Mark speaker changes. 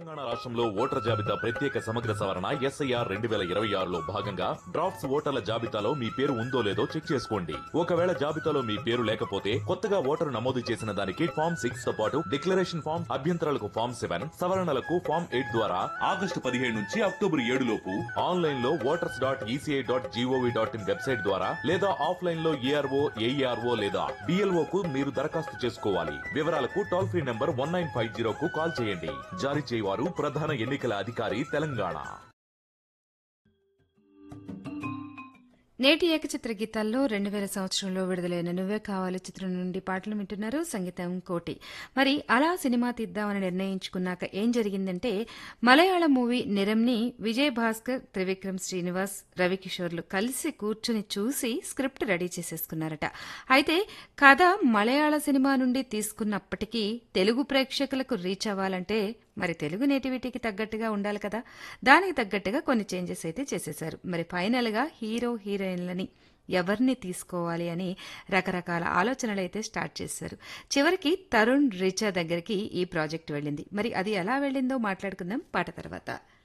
Speaker 1: తెలంగాణ రాష్ట్రంలో ఓటర్ జాబితా ప్రత్యేక సమగ్ర సవరణ ఎస్ఐఆర్ రెండు వేల ఇరవై ఆరులో భాగంగా డ్రాఫ్ట్స్ ఓటర్ల జాబితాలో మీ పేరు ఉందో లేదో చెక్ చేసుకోండి ఒకవేళ జాబితాలో మీ పేరు లేకపోతే కొత్తగా ఓటరు నమోదు చేసిన దానికి ఫామ్ సిక్స్ తో పాటు డిక్లరేషన్ ఫామ్ అభ్యంతరాలకు ఫామ్ సెవెన్ సవరణలకు ఫామ్ ఎయిట్ ద్వారా ఆగస్టు పదిహేడు నుంచి అక్టోబర్ ఏడు లోపు ఆన్లైన్ లో voters dot E C I dot gov dot in website ద్వారా లేదా ఆఫ్లైన్ లో ఏఆర్ఓ ఏఈఆర్ఓ లేదా డిఎల్ఓ కు మీరు దరఖాస్తు చేసుకోవాలి వివరాలకు toll free number one nine five zero కు కాల్ చేయండి జారీ చేయవారు ప్రధాన ఎన్నికల అధికారి తెలంగాణ
Speaker 2: నేటి ఏకచిత్ర గీతాల్లో రెండు వేల సంవత్సరంలో విడుదలైన నువ్వే కావాలి చిత్రం నుండి పాటలు వింటున్నారు సంగీతం కోటి మరి అలా సినిమా తీద్దామని నిర్ణయించుకున్నాక ఏం జరిగిందంటే మలయాళం మూవీ నిరంని విజయ్ భాస్కర్ త్రివిక్రమ్ శ్రీనివాస్ రవికిషోర్లు కలిసి కూర్చుని చూసి స్క్రిప్ట్ రెడీ చేసేసుకున్నారట అయితే కథ మలయాళ సినిమా నుండి తీసుకున్నప్పటికీ తెలుగు ప్రేక్షకులకు రీచ్ అవ్వాలంటే మరి తెలుగు నేటివిటీకి తగ్గట్టుగా ఉండాలి కదా దానికి తగ్గట్టుగా కొన్ని చేంజెస్ అయితే చేసేశారు మరి ఫైనల్గా హీరో హీరోయిన్లని ఎవరిని తీసుకోవాలి అని రకరకాల ఆలోచనలు అయితే స్టార్ట్ చేశారు చివరికి తరుణ్ రిచా దగ్గరికి ఈ ప్రాజెక్ట్ వెళ్ళింది మరి అది ఎలా వెళ్ళిందో మాట్లాడుకుందాం పాట తర్వాత